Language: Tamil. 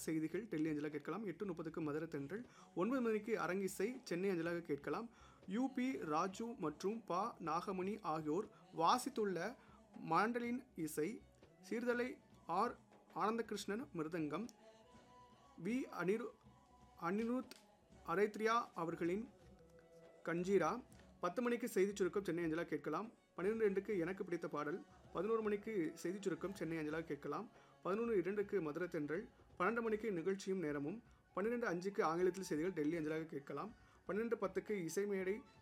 செய்திகள் டெல்லி அஞ்சலாக கேட்கலாம் எட்டு முப்பதுக்கு மதுரை தென்றல் ஒன்பது மணிக்கு அரங்கிசை சென்னை அஞ்சலாக கேட்கலாம் யூபி ராஜு மற்றும் பா நாகமணி ஆகியோர் வாசித்துள்ள மாண்டலின் இசை சீர்தலை ஆர் ஆனந்தகிருஷ்ணன் மிருதங்கம் வி அனிரு அனிருத் அரைத்ரியா அவர்களின் கஞ்சீரா பத்து மணிக்கு செய்திச் சுருக்கம் சென்னை அஞ்சலா கேட்கலாம் பன்னிரெண்டு ரெண்டுக்கு எனக்கு பிடித்த பாடல் பதினோரு மணிக்கு செய்திச் சுருக்கம் சென்னை அஞ்சலா கேட்கலாம் பதினொன்று இரண்டுக்கு மதுரை தென்றல் பன்னெண்டு மணிக்கு நிகழ்ச்சியும் நேரமும் பன்னிரெண்டு அஞ்சுக்கு ஆங்கிலத்தில் செய்திகள் டெல்லி அஞ்சலாக கேட்கலாம் பன்னிரெண்டு பத்துக்கு இசைமேடை